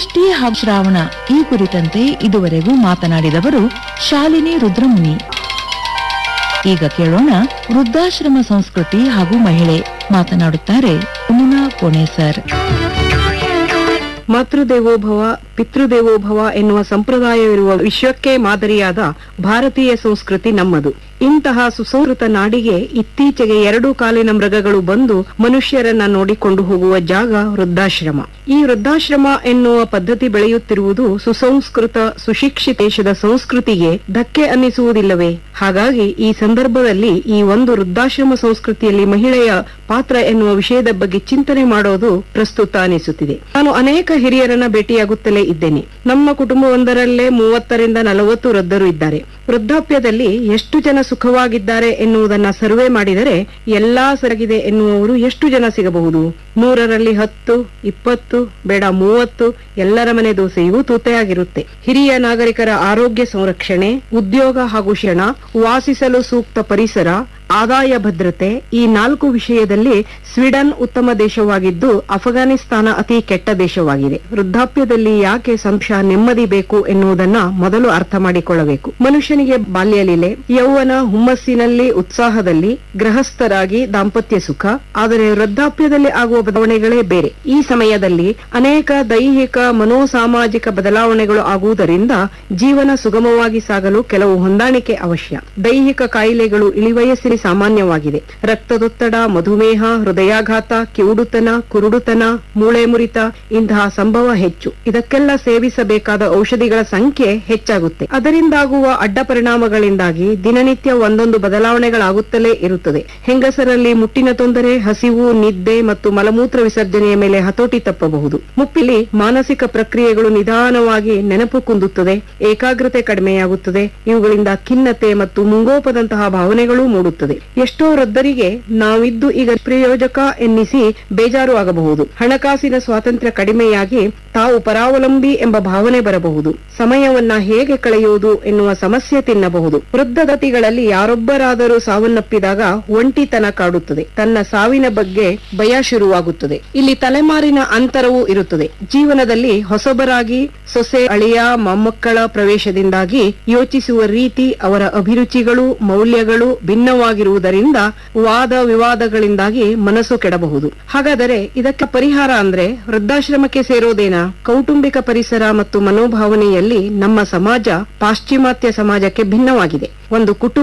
ಷಷ್ಠಿ ಹಾಗೂ ಶ್ರಾವಣ ಈ ಕುರಿತಂತೆ ಇದುವರೆಗೂ ಮಾತನಾಡಿದವರು ಶಾಲಿನಿ ರುದ್ರಮುನಿ ಈಗ ಕೇಳೋಣ ವೃದ್ಧಾಶ್ರಮ ಸಂಸ್ಕೃತಿ ಹಾಗೂ ಮಹಿಳೆ ಮಾತನಾಡುತ್ತಾರೆ ಮುನಾ ಕೋಣೆ ಸರ್ ಮಾತೃದೇವೋಭವ ಪಿತೃದೇವೋಭವ ಎನ್ನುವ ಸಂಪ್ರದಾಯವಿರುವ ವಿಶ್ವಕ್ಕೆ ಮಾದರಿಯಾದ ಭಾರತೀಯ ಸಂಸ್ಕೃತಿ ನಮ್ಮದು ಇಂತಹ ಸುಸಂಸ್ಕೃತ ನಾಡಿಗೆ ಇತ್ತೀಚೆಗೆ ಎರಡು ಕಾಲಿನ ಮೃಗಗಳು ಬಂದು ಮನುಷ್ಯರನ್ನ ನೋಡಿಕೊಂಡು ಹೋಗುವ ಜಾಗ ವೃದ್ಧಾಶ್ರಮ ಈ ವೃದ್ಧಾಶ್ರಮ ಎನ್ನುವ ಪದ್ಧತಿ ಬೆಳೆಯುತ್ತಿರುವುದು ಸುಸಂಸ್ಕೃತ ಸುಶಿಕ್ಷಿತ ದೇಶದ ಸಂಸ್ಕೃತಿಗೆ ಧಕ್ಕೆ ಅನ್ನಿಸುವುದಿಲ್ಲವೇ ಹಾಗಾಗಿ ಈ ಸಂದರ್ಭದಲ್ಲಿ ಈ ಒಂದು ವೃದ್ಧಾಶ್ರಮ ಸಂಸ್ಕೃತಿಯಲ್ಲಿ ಮಹಿಳೆಯ ಪಾತ್ರ ಎನ್ನುವ ವಿಷಯದ ಬಗ್ಗೆ ಚಿಂತನೆ ಮಾಡೋದು ಪ್ರಸ್ತುತ ಅನಿಸುತ್ತಿದೆ ನಾನು ಅನೇಕ ಹಿರಿಯರನ್ನ ಭೇಟಿಯಾಗುತ್ತಲೇ ಇದ್ದೇನೆ ನಮ್ಮ ಕುಟುಂಬವೊಂದರಲ್ಲೇ ಮೂವತ್ತರಿಂದ ನಲವತ್ತು ವೃದ್ಧರು ಇದ್ದಾರೆ ವೃದ್ಧಾಪ್ಯದಲ್ಲಿ ಎಷ್ಟು ಜನ ಸುಖವಾಗಿದ್ದಾರೆ ಎನ್ನುವುದನ್ನ ಸರ್ವೆ ಮಾಡಿದರೆ ಎಲ್ಲಾ ಸರಗಿದೆ ಎನ್ನುವವರು ಎಷ್ಟು ಜನ ಸಿಗಬಹುದು ನೂರರಲ್ಲಿ ಹತ್ತು ಇಪ್ಪತ್ತು ಬೇಡ ಮೂವತ್ತು ಎಲ್ಲರ ಮನೆ ದೋಸೆಯೂ ತೂತೆಯಾಗಿರುತ್ತೆ ಹಿರಿಯ ನಾಗರಿಕರ ಆರೋಗ್ಯ ಸಂರಕ್ಷಣೆ ಉದ್ಯೋಗ ಹಾಗೂ ಶಿಕ್ಷಣ ವಾಸಿಸಲು ಸೂಕ್ತ ಪರಿಸರ ಆದಾಯ ಭದ್ರತೆ ಈ ನಾಲ್ಕು ವಿಷಯದಲ್ಲಿ ಸ್ವೀಡನ್ ಉತ್ತಮ ದೇಶವಾಗಿದ್ದು ಅಫಘಾನಿಸ್ತಾನ ಅತಿ ಕೆಟ್ಟ ದೇಶವಾಗಿದೆ ವೃದ್ಧಾಪ್ಯದಲ್ಲಿ ಯಾಕೆ ಸಂಶ ನೆಮ್ಮದಿ ಬೇಕು ಎನ್ನುವುದನ್ನ ಮೊದಲು ಅರ್ಥ ಮಾಡಿಕೊಳ್ಳಬೇಕು ಮನುಷ್ಯನಿಗೆ ಬಾಲ್ಯ ಲೀಲೆ ಯೌವನ ಹುಮ್ಮಸ್ಸಿನಲ್ಲಿ ಉತ್ಸಾಹದಲ್ಲಿ ಗೃಹಸ್ಥರಾಗಿ ದಾಂಪತ್ಯ ಸುಖ ಆದರೆ ವೃದ್ಧಾಪ್ಯದಲ್ಲಿ ಆಗುವ ಬದಲಾವಣೆಗಳೇ ಬೇರೆ ಈ ಸಮಯದಲ್ಲಿ ಅನೇಕ ದೈಹಿಕ ಮನೋಸಾಮಾಜಿಕ ಬದಲಾವಣೆಗಳು ಆಗುವುದರಿಂದ ಜೀವನ ಸುಗಮವಾಗಿ ಸಾಗಲು ಕೆಲವು ಹೊಂದಾಣಿಕೆ ಅವಶ್ಯ ದೈಹಿಕ ಕಾಯಿಲೆಗಳು ಇಳಿವಯಸ್ಸಿನ ಸಾಮಾನ್ಯವಾಗಿದೆ ರಕ್ತದೊತ್ತಡ ಮಧುಮೇಹ ಹೃದಯಾಘಾತ ಕಿವುಡುತನ ಕುರುಡುತನ ಮೂಳೆ ಮುರಿತ ಇಂತಹ ಸಂಭವ ಹೆಚ್ಚು ಇದಕ್ಕೆಲ್ಲ ಸೇವಿಸಬೇಕಾದ ಔಷಧಿಗಳ ಸಂಖ್ಯೆ ಹೆಚ್ಚಾಗುತ್ತೆ ಅದರಿಂದಾಗುವ ಅಡ್ಡ ಪರಿಣಾಮಗಳಿಂದಾಗಿ ದಿನನಿತ್ಯ ಒಂದೊಂದು ಬದಲಾವಣೆಗಳಾಗುತ್ತಲೇ ಇರುತ್ತದೆ ಹೆಂಗಸರಲ್ಲಿ ಮುಟ್ಟಿನ ತೊಂದರೆ ಹಸಿವು ನಿದ್ದೆ ಮತ್ತು ಮಲಮೂತ್ರ ವಿಸರ್ಜನೆಯ ಮೇಲೆ ಹತೋಟಿ ತಪ್ಪಬಹುದು ಮುಪ್ಪಿಲಿ ಮಾನಸಿಕ ಪ್ರಕ್ರಿಯೆಗಳು ನಿಧಾನವಾಗಿ ನೆನಪು ಕುಂದುತ್ತದೆ ಏಕಾಗ್ರತೆ ಕಡಿಮೆಯಾಗುತ್ತದೆ ಇವುಗಳಿಂದ ಖಿನ್ನತೆ ಮತ್ತು ಮುಂಗೋಪದಂತಹ ಭಾವನೆಗಳೂ ಮೂಡುತ್ತದೆ ಎಷ್ಟೋ ವೃದ್ಧರಿಗೆ ನಾವಿದ್ದು ಈಗ ಪ್ರಯೋಜಕ ಎನ್ನಿಸಿ ಬೇಜಾರು ಆಗಬಹುದು ಹಣಕಾಸಿನ ಸ್ವಾತಂತ್ರ್ಯ ಕಡಿಮೆಯಾಗಿ ತಾವು ಪರಾವಲಂಬಿ ಎಂಬ ಭಾವನೆ ಬರಬಹುದು ಸಮಯವನ್ನ ಹೇಗೆ ಕಳೆಯುವುದು ಎನ್ನುವ ಸಮಸ್ಯೆ ತಿನ್ನಬಹುದು ವೃದ್ಧ ದತಿಗಳಲ್ಲಿ ಯಾರೊಬ್ಬರಾದರೂ ಸಾವನ್ನಪ್ಪಿದಾಗ ಒಂಟಿತನ ಕಾಡುತ್ತದೆ ತನ್ನ ಸಾವಿನ ಬಗ್ಗೆ ಭಯ ಶುರುವಾಗುತ್ತದೆ ಇಲ್ಲಿ ತಲೆಮಾರಿನ ಅಂತರವೂ ಇರುತ್ತದೆ ಜೀವನದಲ್ಲಿ ಹೊಸಬರಾಗಿ ಸೊಸೆ ಅಳಿಯ ಮೊಮ್ಮಕ್ಕಳ ಪ್ರವೇಶದಿಂದಾಗಿ ಯೋಚಿಸುವ ರೀತಿ ಅವರ ಅಭಿರುಚಿಗಳು ಮೌಲ್ಯಗಳು ಭಿನ್ನವಾಗಿರುವುದರಿಂದ ವಾದ ವಿವಾದಗಳಿಂದಾಗಿ ಮನಸ್ಸು ಕೆಡಬಹುದು ಹಾಗಾದರೆ ಇದಕ್ಕೆ ಪರಿಹಾರ ಅಂದ್ರೆ ವೃದ್ಧಾಶ್ರಮಕ್ಕೆ ಸೇರೋದೇನಾ ಕೌಟುಂಬಿಕ ಪರಿಸರ ಮತ್ತು ಮನೋಭಾವನೆಯಲ್ಲಿ ನಮ್ಮ ಸಮಾಜ ಪಾಶ್ಚಿಮಾತ್ಯ ಸಮಾಜಕ್ಕೆ ಭಿನ್ನವಾಗಿದೆ ಒಂದು ಕುಟುಂಬ